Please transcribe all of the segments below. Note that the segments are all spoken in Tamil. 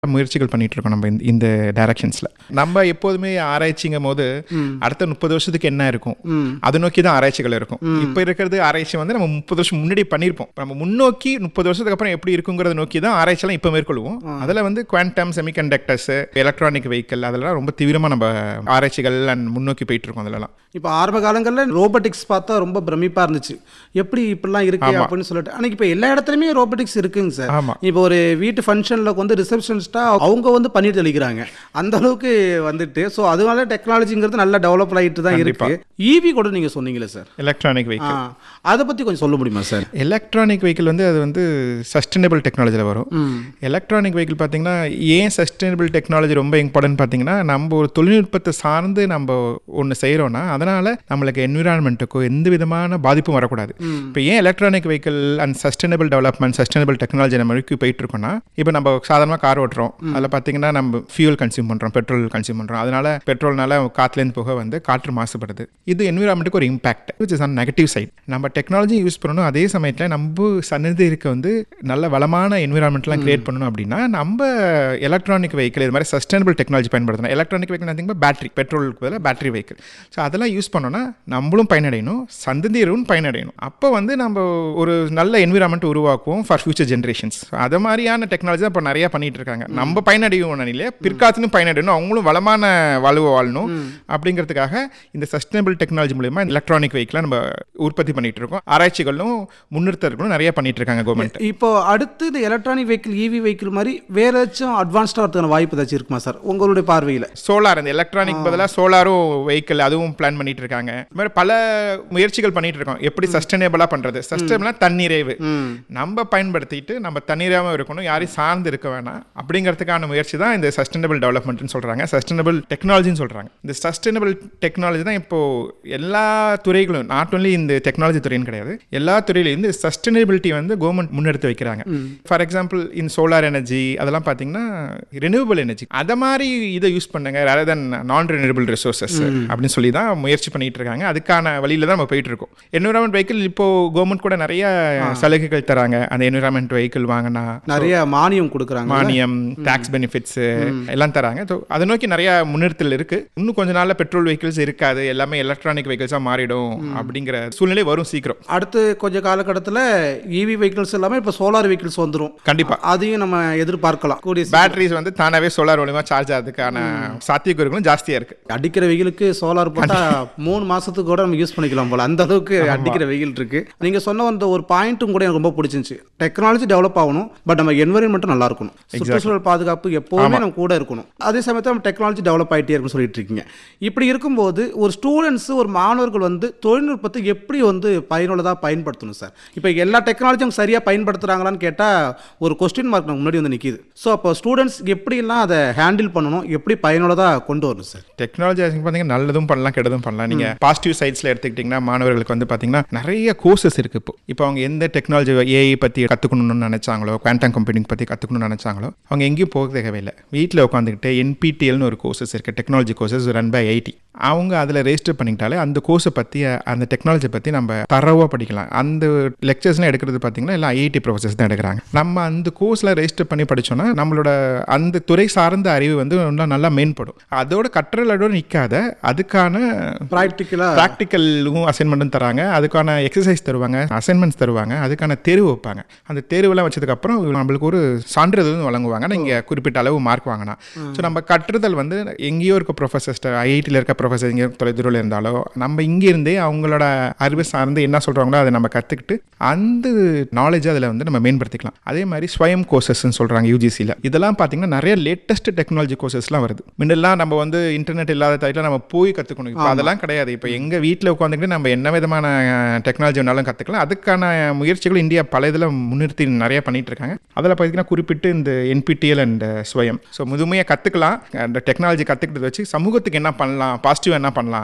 முயற்சிகள் பண்ணிட்டு இருக்கோம் நம்ம இந்த- இந்த டைரக்ஷன்ஸ்ல நம்ம எப்போதுமே ஆராய்ச்சிங்கும் போது அடுத்த முப்பது வருஷத்துக்கு என்ன இருக்கும் அதை நோக்கி தான் ஆராய்ச்சிகள் இருக்கும் இப்போ இருக்கிறது ஆராய்ச்சி வந்து நம்ம முப்பது வருஷம் முன்னாடி பண்ணியிருப்போம் நம்ம முன்னோக்கி முப்பது வருஷத்துக்கு அப்புறம் எப்படி இருக்குங்கிறத நோக்கி தான் ஆராய்ச்சியெல்லாம் இப்போ மேற்கொள்வோம் அதில் வந்து குவாண்டம் செமிகண்டக்டர்ஸ் எலக்ட்ரானிக் வெஹிக்கிள் அதெல்லாம் ரொம்ப தீவிரமாக நம்ம ஆராய்ச்சிகள் and முன்னோக்கி போயிட்டு இருக்கோம் அதிலலாம் இப்போ ஆரம்ப காலங்களில் ரோபோட்டிக்ஸ் பார்த்தா ரொம்ப பிரமிப்பாக இருந்துச்சு எப்படி இப்படிலாம் இருக்கு அப்படின்னு சொல்லிட்டு ஆனால் இப்போ எல்லா இடத்துலையுமே ரோபோட்டிக்ஸ் இருக்குங்க சார் ஆமா. இப்போ ஒரு வீட்டு ஃபங்க்ஷனில் வந்து ரிசப்ஷனிஸ்ட்டாக அவங்க வந்து பண்ணிட்டு தெளிக்கிறாங்க அந்த அளவுக்கு வந்துட்டு ஸோ அதனால டெக்னாலஜிங்கிறது நல்லா டெவலப் ஆகிட்டு தான் இருக்கு ஈவி கூட நீங்கள் சொன்னீங்களே சார் எலக்ட்ரானிக் ஆ வெஹிக்கிள் அதை பற்றி கொஞ்சம் சொல்ல முடியுமா சார் எலக்ட்ரானிக் வெஹிக்கிள் வந்து அது வந்து சஸ்டைனபிள் டெக்னாலஜியில் வரும் ம் எலக்ட்ரானிக் வெஹிக்கிள் பார்த்தீங்கன்னா ஏன் சஸ்டைனபிள் டெக்னாலஜி ரொம்ப இம்பார்ட்டன்ட் பார்த்தீங்கன்னா நம்ம ஒரு தொழில்நுட்பத்தை சார்ந்து நம்ம ஒன்று செய்கிறோன்னா அதனால் நம்மளுக்கு என்விரான்மெண்ட்டுக்கோ எந்த விதமான பாதிப்பும் வரக்கூடாது இப்போ ஏன் electronic vehicle and sustainable development sustainable technology நம்ம நோக்கி போயிட்டு இருக்கோம்னா இப்போ நம்ம சாதாரணமாக கார் ஓட்டுறோம் அதில் பார்த்தீங்கன்னா நம்ம ஃபியூல் கன்சியூம் பண்ணுறோம் பெட்ரோல் கன்சியூம் பண்ணுறோம் அதனால பெட்ரோல்னால காற்றுலேருந்து போக வந்து காற்று மாசுபடுது இது என்விரான்மெண்ட்டுக்கு ஒரு impact which is on negative side நம்ம டெக்னாலஜி யூஸ் பண்ணணும் அதே சமயத்தில் நம்ம சன்னதிக்கு வந்து நல்ல வளமான என்விரான்மெண்ட்லாம் கிரியேட் பண்ணணும் அப்படின்னா நம்ம எலக்ட்ரானிக் வெஹிக்கிள் இது மாதிரி சஸ்டைனபிள் டெக்னாலஜி பயன்படுத்தணும் எலக்ட்ரானிக் வெஹிக்கிள் நத்திங் பேட்டரி பெட்ரோலுக்கு பதிலாக பேட்டரி வெஹிக்கிள் ஸோ அதெல்லாம் யூஸ் பண்ணோன்னா நம்மளும் பயனடையணும் சந்ததியரும் பயனடையணும் அப்போ வந்து நம்ம ஒரு நல்ல என்விரான்மெண்ட் உருவாக்குவோம் ஃபார் ஃபியூச்சர் ஜென்ரேஷன்ஸ் அது மாதிரியான டெக்னாலஜி தான் இப்போ நிறையா பண்ணிட்டு இருக்காங்க நம்ம பயனடையும் நிலையில பிற்காலத்திலும் பயனடையணும் அவங்களும் வளமான வாழ்வு வாழணும் அப்படிங்கிறதுக்காக இந்த சஸ்டைனபிள் டெக்னாலஜி மூலயமா எலக்ட்ரானிக் வெஹிக்கிளை நம்ம உற்பத்தி பண்ணிட்டு இருக்கோம் ஆராய்ச்சிகளும் முன்னிறுத்தர்களும் நிறைய பண்ணிட்டு இருக்காங்க கவர்மெண்ட் இப்போ அடுத்து இந்த எலக்ட்ரானிக் வெஹிக்கிள் ஈவி வெஹிக்கிள் மாதிரி வேற ஏதாச்சும் அட்வான்ஸ்டாக வரதுக்கான வாய்ப்பு ஏதாச்சும் இருக்குமா சார் உங்களுடைய பார்வையில் சோலார் இந்த எலக்ட்ரானிக் பதிலாக சோலாரும் வெஹிக்கிள் அதுவும் பிளான் பண்ணிட்டு இருக்காங்க இது மாதிரி பல முயற்சிகள் பண்ணிட்டு இருக்கோம் எப்படி சஸ்டைனபிளா பண்றது சஸ்டைனபிளா தன்னிறைவு நம்ம பயன்படுத்திட்டு நம்ம தன்னிறைவாக இருக்கணும் யாரையும் சார்ந்து இருக்க வேணாம் அப்படிங்கிறதுக்கான முயற்சி தான் இந்த சஸ்டைனபிள் டெவலப்மெண்ட்னு சொல்றாங்க சஸ்டைனபிள் டெக்னாலஜின்னு சொல்றாங்க இந்த சஸ்டைனபிள் டெக்னாலஜி தான் இப்போ எல்லா துறைகளும் நாட் ஒன்லி இந்த டெக்னாலஜி துறைன்னு கிடையாது எல்லா துறையிலும் இந்த சஸ்டைனபிலிட்டி வந்து கவர்மெண்ட் முன்னெடுத்து வைக்கிறாங்க for example in solar energy அதெல்லாம் பார்த்தீங்கன்னா ரெனியூவபிள் எனர்ஜி அதை மாதிரி இதை யூஸ் பண்ணுங்க ரேதர் தென் நான் ரெனியூவபிள் ரிசோர்சஸ் அப்படின்னு சொல்லி தான் முயற்சி பண்ணிட்டு இருக்காங்க அதுக்கான வழியில தான் நம்ம போயிட்டு இருக்கோம் என்விரான்மெண்ட் வெஹிக்கிள் இப்போ கவர்மெண்ட் கூட நிறைய சலுகைகள் தராங்க அந்த என்விரான்மெண்ட் வெஹிக்கிள் வாங்கினா நிறைய மானியம் கொடுக்குறாங்க மானியம் டாக்ஸ் பெனிஃபிட்ஸ் எல்லாம் தராங்க So, அதை நோக்கி நிறைய முன்னிறுத்தல் இருக்கு இன்னும் கொஞ்ச நாள்ல பெட்ரோல் வெஹிக்கிள்ஸ் இருக்காது எல்லாமே எலக்ட்ரானிக் வெஹிக்கிள்ஸா மாறிடும் அப்படிங்கிற சூழ்நிலை வரும் சீக்கிரம் அடுத்து கொஞ்ச காலகட்டத்தில் ஈவி வெஹிக்கிள்ஸ் எல்லாமே இப்போ சோலார் வெஹிக்கிள்ஸ் வந்துடும் கண்டிப்பா அதையும் நம்ம எதிர்பார்க்கலாம் கூடிய சீக்கிரம். பேட்டரிஸ் வந்து தானாவே சோலார் மூலியமா சார்ஜ் ஆகிறதுக்கான சாத்தியக்கூறுகளும் ஜாஸ்தியா இருக்கு அடிக்கிற வெயிலுக்கு சோலார் போட்டா மூணு மாசத்துக்கு கூட நம்ம யூஸ் பண்ணிக்கலாம் போல அந்த அளவுக்கு அடிக்கிற வெயில் இருக்கு நீங்க சொன்ன அந்த ஒரு பாயிண்ட்டும் கூட எனக்கு ரொம்ப பிடிச்சிருந்துச்சு டெக்னாலஜி டெவலப் ஆகணும் பட் நம்ம என்வரன்மெண்ட்டும் நல்லா இருக்கணும் சுற்றுச்சூழல் பாதுகாப்பு எப்போதுமே நம்ம கூட இருக்கணும் அதே சமயத்தில் நம்ம டெக்னாலஜி டெவலப் ஆகிட்டே இருக்குன்னு சொல்லிட்டு இருக்கீங்க இப்படி இருக்கும்போது ஒரு ஸ்டூடெண்ட்ஸ் ஒரு மாணவர்கள் வந்து தொழில்நுட்பத்தை எப்படி வந்து பயனுள்ளதாக பயன்படுத்தணும் சார் இப்போ எல்லா டெக்னாலஜியும் சரியாக பயன்படுத்துகிறாங்களான்னு கேட்டால் ஒரு கொஸ்டின் மார்க் நமக்கு முன்னாடி வந்து நிற்கிது ஸோ அப்போ ஸ்டூடெண்ட்ஸ் எப்படிலாம் அதை ஹேண்டில் பண்ணணும் எப்படி பயனுள்ளதாக கொண்டு வரணும் சார் டெக்னாலஜி பார்த்தீங்கன்னா நல்லதும் பண்ணலாம் கெட்டதும் பண்ணலாம் நீங்க பாசிட்டிவ் சைட்ஸ்ல எடுத்துக்கிட்டிங்கன்னா மாணவர்களுக்கு வந்து பார்த்தீங்கன்னா நிறைய கோர்சஸ் இருக்கு இப்போ இப்போ அவங்க எந்த டெக்னாலஜி ஏஐ பத்தி கத்துக்கணும்னு நினைச்சாங்களோ குவாண்டம் கம்ப்யூட்டிங் பத்தி கத்துக்கணும்னு நினைச்சாங்களோ அவங்க எங்கேயும் போக தேவையில்லை வீட்டில் உட்காந்துக்கிட்டு என்பிடிஎல்னு ஒரு கோர்சஸ் இருக்கு technology courses run by IT அவங்க அதில் ரெஜிஸ்டர் பண்ணிக்கிட்டாலே அந்த கோர்ஸை பற்றி அந்த டெக்னாலஜி பற்றி நம்ம தரவாக படிக்கலாம் அந்த லெக்சர்ஸ்லாம் எடுக்கிறது பார்த்தீங்கன்னா எல்லாம் ஐஐடி ப்ரொஃபஸர்ஸ் தான் எடுக்கிறாங்க நம்ம அந்த கோர்ஸில் ரெஜிஸ்டர் பண்ணி படிச்சோம்னா நம்மளோட அந்த துறை சார்ந்த அறிவு வந்து இன்னும் நல்லா மேம்படும் அதோட கற்றலோட நிற்காத அதுக்கான ப்ராக்டிக்கலாக ப்ராக்டிக்கலும் அசைன்மெண்ட்டும் தராங்க அதுக்கான எக்ஸசைஸ் தருவாங்க அசைன்மெண்ட்ஸ் தருவாங்க அதுக்கான தேர்வு வைப்பாங்க அந்த தேர்வுலாம் வச்சதுக்கப்புறம் நம்மளுக்கு ஒரு சான்றிதழும் வழங்குவாங்க நீங்கள் குறிப்பிட்ட அளவு மார்க் வாங்கினா ஸோ நம்ம கற்றுதல் வந்து எங்கேயோ இருக்க ப்ரொஃபஸர்ஸ்ட்ட ஐஐடியில் இருக்க ப்ரொஃபஸர் எங்கேயோ தொலைதூரில் இருந்தாலோ நம்ம இங்கே இருந்தே அவங்களோட அறிவு சார்ந்து என்ன சொல்கிறாங்களோ அதை நம்ம கற்றுக்கிட்டு அந்த நாலேஜ் அதில் வந்து நம்ம மேம்படுத்திக்கலாம் அதே மாதிரி ஸ்வயம் கோர்சஸ்ன்னு சொல்கிறாங்க யூஜிசியில் இதெல்லாம் பார்த்தீங்கன்னா நிறைய லேட்டஸ்ட் டெக்னாலஜி கோர்சஸ்லாம் வருது முன்னெல்லாம் நம்ம வந்து இன்டர்நெட் இல்லாத டைட்டில் நம்ம போய் கற்றுக்கணும் இப்போ அதெல்லாம் கிடையாது இப்போ எங்கள் வீட்டில் உட்காந்துக்கிட்டு நம்ம என்ன விதமான டெக்னாலஜி வேணாலும் கற்றுக்கலாம் அதுக்கான முயற்சிகள் இந்தியா பல இதில் முன்னிறுத்தி நிறைய பண்ணிட்டு இருக்காங்க அதில் பார்த்தீங்கன்னா குறிப்பிட்டு இந்த என்பிடிஎல் அண்ட் ஸ்வயம் ஸோ முதுமையாக கற்றுக்கலாம் அந்த டெக்னாலஜி கற்றுக்கிட்டதை வச்சு சமூகத்துக்கு என்ன பண்ணலாம் பாசிட்டிவ் என்ன பண்ணலாம் அதை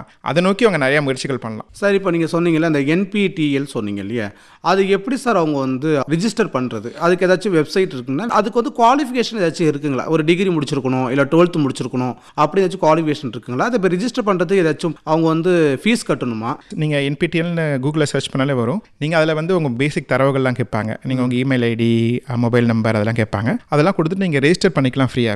நோக்கி அவங்க நிறைய முயற்சிகள் பண்ணலாம் சார் இப்போ நீங்கள் சொன்னீங்கல்ல அந்த என்பிடிஎல் சொன்னீங்க இல்லையா அது எப்படி சார் அவங்க வந்து ரிஜிஸ்டர் பண்ணுறது அதுக்கு ஏதாச்சும் வெப்சைட் இருக்குன்னா அதுக்கு வந்து குவாலிஃபிகேஷன் ஏதாச்சும் இருக்குங்களா ஒரு டிகிரி முடிச்சிருக்கணும் இல்லை டுவெல்த்து முடிச்சிருக்கணும் அப்படி ஏதாச்சும் குவாலிஃபிகேஷன் இருக்குங்களா அதை இப்போ ரிஜிஸ்டர் பண்ணுறதுக்கு ஏதாச்சும் அவங்க வந்து ஃபீஸ் கட்டணுமா நீங்கள் என்பிடிஎல்னு கூகுளில் சர்ச் பண்ணாலே வரும் நீங்கள் அதில் வந்து உங்கள் பேசிக் தரவுகள்லாம் கேட்பாங்க நீங்கள் உங்கள் இமெயில் ஐடி மொபைல் நம்பர் அதெல்லாம் கேட்பாங்க அதெல்லாம் கொடுத்துட்டு நீங்கள் ரெஜிஸ்டர் பண்ணிக்கலாம் ஃப்ரீயாக